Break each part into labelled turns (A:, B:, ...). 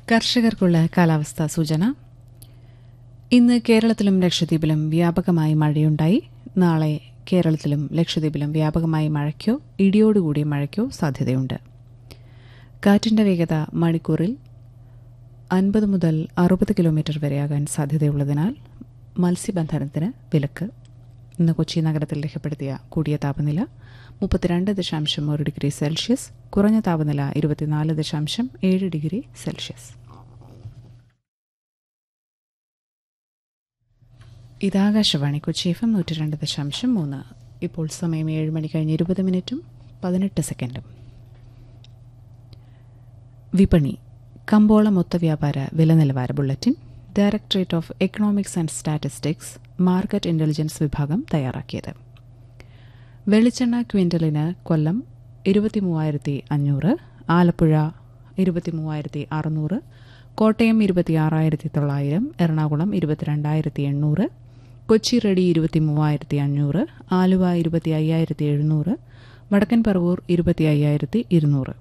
A: കർഷകർക്കുള്ള കാലാവസ്ഥാ സൂചന ഇന്ന് കേരളത്തിലും ലക്ഷദ്വീപിലും വ്യാപകമായി മഴയുണ്ടായി നാളെ കേരളത്തിലും ലക്ഷദ്വീപിലും വ്യാപകമായി മഴയ്ക്കോ ഇടിയോടുകൂടിയ മഴയ്ക്കോ സാധ്യതയുണ്ട് കാറ്റിന്റെ വേഗത മണിക്കൂറിൽ അൻപത് മുതൽ അറുപത് കിലോമീറ്റർ വരെയാകാൻ സാധ്യതയുള്ളതിനാൽ മത്സ്യബന്ധനത്തിന് വിലക്ക് ഇന്ന് കൊച്ചി നഗരത്തിൽ രേഖപ്പെടുത്തിയ കൂടിയ താപനില മുപ്പത്തിരണ്ട് ദശാംശം ഒരു ഡിഗ്രി സെൽഷ്യസ് കുറഞ്ഞ താപനില ഇരുപത്തിനാല് ദശാംശം ഏഴ് ഡിഗ്രി സെൽഷ്യസ് ഇതാകാശവാണി കൊച്ചി എഫ് എം നൂറ്റി രണ്ട് ദശാംശം മൂന്ന് ഇപ്പോൾ സമയം ഏഴ് മണി കഴിഞ്ഞ് ഇരുപത് മിനിറ്റും പതിനെട്ട് സെക്കൻഡും വിപണി കമ്പോള മൊത്ത വ്യാപാര വില നിലവാര bulletin directorate of economics and statistics market intelligence വിഭാഗം തയ്യാറാക്കിയത് വെളിച്ചെണ്ണ ക്വിൻ്റലിന് കൊല്ലം ഇരുപത്തി മൂവായിരത്തി അഞ്ഞൂറ് ആലപ്പുഴ ഇരുപത്തി മൂവായിരത്തി അറുന്നൂറ് കോട്ടയം ഇരുപത്തി ആറായിരത്തി തൊള്ളായിരം എറണാകുളം ഇരുപത്തിരണ്ടായിരത്തി എണ്ണൂറ് കൊച്ചി റെഡി ഇരുപത്തി മൂവായിരത്തി അഞ്ഞൂറ് ആലുവ ഇരുപത്തി അയ്യായിരത്തി എഴുന്നൂറ് വടക്കൻ പറവൂർ ഇരുപത്തി അയ്യായിരത്തി ഇരുന്നൂറ്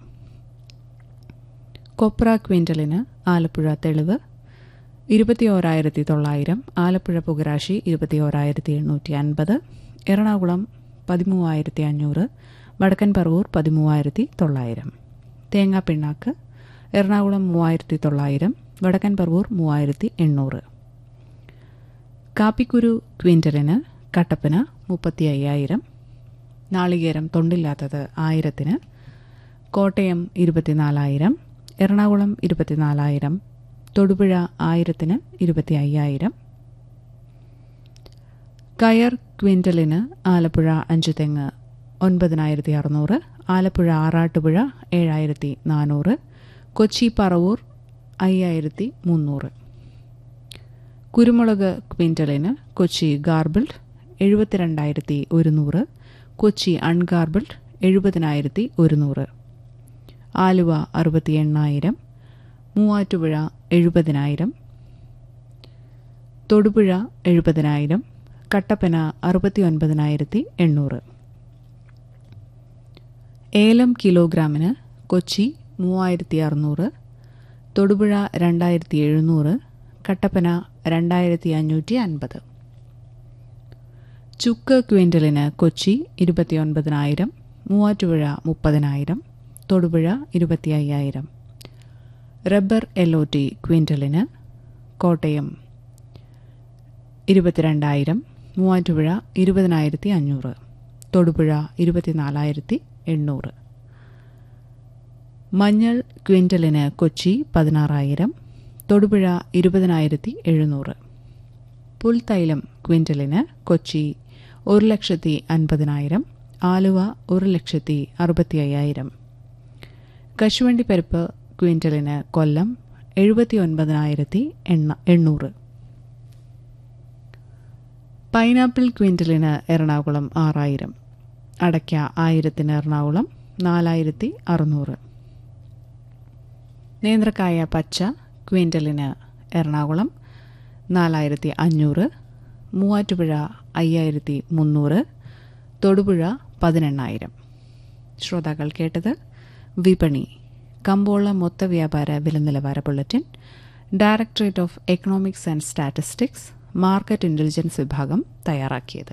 A: കൊപ്ര ക്വിൻ്റലിന് ആലപ്പുഴ തെളിവ് ഇരുപത്തി ഓരായിരത്തി തൊള്ളായിരം ആലപ്പുഴ പുകരാശി ഇരുപത്തി ഓരായിരത്തി എണ്ണൂറ്റി അൻപത് എറണാകുളം പതിമൂവായിരത്തി അഞ്ഞൂറ് വടക്കൻ പറവൂർ പതിമൂവായിരത്തി തൊള്ളായിരം തേങ്ങാ പിണ്ണാക്ക് എറണാകുളം മൂവായിരത്തി തൊള്ളായിരം വടക്കൻ പറവൂർ മൂവായിരത്തി എണ്ണൂറ് കാപ്പിക്കുരു ക്വിൻ്റലിന് കട്ടപ്പന മുപ്പത്തി അയ്യായിരം നാളികേരം തൊണ്ടില്ലാത്തത് ആയിരത്തിന് കോട്ടയം ഇരുപത്തിനാലായിരം എറണാകുളം ഇരുപത്തിനാലായിരം തൊടുപുഴ ആയിരത്തിന് ഇരുപത്തി അയ്യായിരം കയർ ക്വിൻ്റലിന് ആലപ്പുഴ അഞ്ച് തെങ്ങ് ഒൻപതിനായിരത്തി അറുന്നൂറ് ആലപ്പുഴ ആറാട്ടുപുഴ ഏഴായിരത്തി നാനൂറ് കൊച്ചി പറവൂർ അയ്യായിരത്തി മുന്നൂറ് കുരുമുളക് ക്വിൻ്റലിന് കൊച്ചി ഗാർബിൾഡ് എഴുപത്തിരണ്ടായിരത്തി ഒരുന്നൂറ് കൊച്ചി അൺഗാർബിൾഡ് എഴുപതിനായിരത്തി ഒരുന്നൂറ് ആലുവ അറുപത്തി എണ്ണായിരം മൂവാറ്റുപുഴ എഴുപതിനായിരം തൊടുപുഴ എഴുപതിനായിരം കട്ടപ്പന അറുപത്തി ഒൻപതിനായിരത്തി എണ്ണൂറ് ഏലം കിലോഗ്രാമിന് കൊച്ചി മൂവായിരത്തി അറുന്നൂറ് തൊടുപുഴ രണ്ടായിരത്തി എഴുന്നൂറ് കട്ടപ്പന രണ്ടായിരത്തി അഞ്ഞൂറ്റി അൻപത് ചുക്ക് ക്വിൻ്റലിന് കൊച്ചി ഇരുപത്തിയൊൻപതിനായിരം മൂവാറ്റുപുഴ മുപ്പതിനായിരം തൊടുപുഴ ഇരുപത്തി അയ്യായിരം റബ്ബർ എൽ ഒ ടി ക്വിൻ്റലിന് കോട്ടയം ഇരുപത്തിരണ്ടായിരം മൂവാറ്റുപുഴ ഇരുപതിനായിരത്തി അഞ്ഞൂറ് തൊടുപുഴ ഇരുപത്തിനാലായിരത്തി എണ്ണൂറ് മഞ്ഞൾ ക്വിൻ്റലിന് കൊച്ചി പതിനാറായിരം തൊടുപുഴ ഇരുപതിനായിരത്തി എഴുന്നൂറ് പുൽത്തൈലം ക്വിൻ്റലിന് കൊച്ചി ഒരു ലക്ഷത്തി അൻപതിനായിരം ആലുവ ഒരു ലക്ഷത്തി അറുപത്തി അയ്യായിരം കശുവണ്ടി പരിപ്പ് ക്വിൻ്റലിന് കൊല്ലം എഴുപത്തി ഒൻപതിനായിരത്തി എണ്ണ എണ്ണൂറ് പൈനാപ്പിൾ ക്വിൻ്റലിന് എറണാകുളം ആറായിരം അടയ്ക്ക ആയിരത്തിന് എറണാകുളം നാലായിരത്തി അറുന്നൂറ് നേന്ത്രക്കായ പച്ച ക്വിൻ്റലിന് എറണാകുളം നാലായിരത്തി അഞ്ഞൂറ് മൂവാറ്റുപുഴ അയ്യായിരത്തി മുന്നൂറ് തൊടുപുഴ പതിനെണ്ണായിരം ശ്രോതാക്കൾ കേട്ടത് വിപണി കമ്പോള മൊത്ത വ്യാപാര വില നിലവാര bulletin directorate of economics and statistics market intelligence വിഭാഗം തയ്യാറാക്കിയത്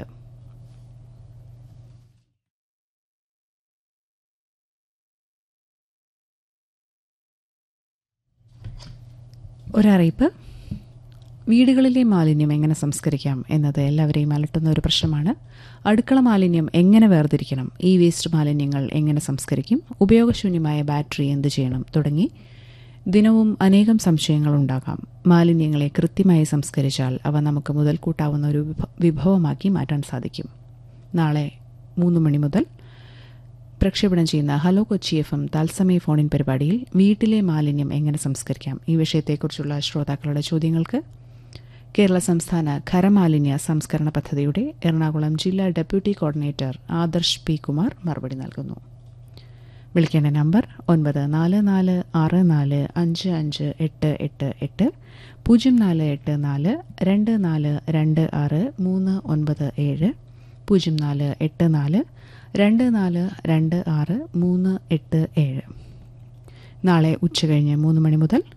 A: ഒരറിയിപ്പ് വീടുകളിലെ മാലിന്യം എങ്ങനെ സംസ്കരിക്കാം എന്നത് എല്ലാവരെയും അലട്ടുന്ന ഒരു പ്രശ്നമാണ് അടുക്കള മാലിന്യം എങ്ങനെ വേർതിരിക്കണം ഈ വേസ്റ്റ് മാലിന്യങ്ങൾ എങ്ങനെ സംസ്കരിക്കും ഉപയോഗശൂന്യമായ ബാറ്ററി എന്ത് ചെയ്യണം തുടങ്ങി ദിനവും അനേകം സംശയങ്ങൾ ഉണ്ടാകാം മാലിന്യങ്ങളെ കൃത്യമായി സംസ്കരിച്ചാൽ അവ നമുക്ക് മുതൽക്കൂട്ടാവുന്ന ഒരു വിഭവമാക്കി മാറ്റാൻ സാധിക്കും നാളെ മൂന്ന് മണി മുതൽ പ്രക്ഷേപണം ചെയ്യുന്ന ഹലോ കൊച്ചി എഫ് എം തത്സമയ ഫോണിൻ പരിപാടിയിൽ വീട്ടിലെ മാലിന്യം എങ്ങനെ സംസ്കരിക്കാം ഈ വിഷയത്തെക്കുറിച്ചുള്ള ശ്രോതാക്കളുടെ ചോദ്യങ്ങൾക്ക് കേരള സംസ്ഥാന ഖരമാലിന്യ സംസ്കരണ പദ്ധതിയുടെ എറണാകുളം ജില്ലാ deputy coordinator Adarsh P Kumar മറുപടി നൽകുന്നു വിളിക്കേണ്ട നമ്പർ ഒൻപത് നാല് നാല് ആറ് നാല് അഞ്ച് അഞ്ച് എട്ട് എട്ട് എട്ട് പൂജ്യം നാല് എട്ട് നാല് രണ്ട് നാല് രണ്ട് ആറ് മൂന്ന് ഒൻപത് ഏഴ് പൂജ്യം നാല് എട്ട് നാല് രണ്ട് നാല് രണ്ട് ആറ് മൂന്ന് എട്ട് ഏഴ് നാളെ ഉച്ചകഴിഞ്ഞ് മൂന്ന് മണി മുതൽ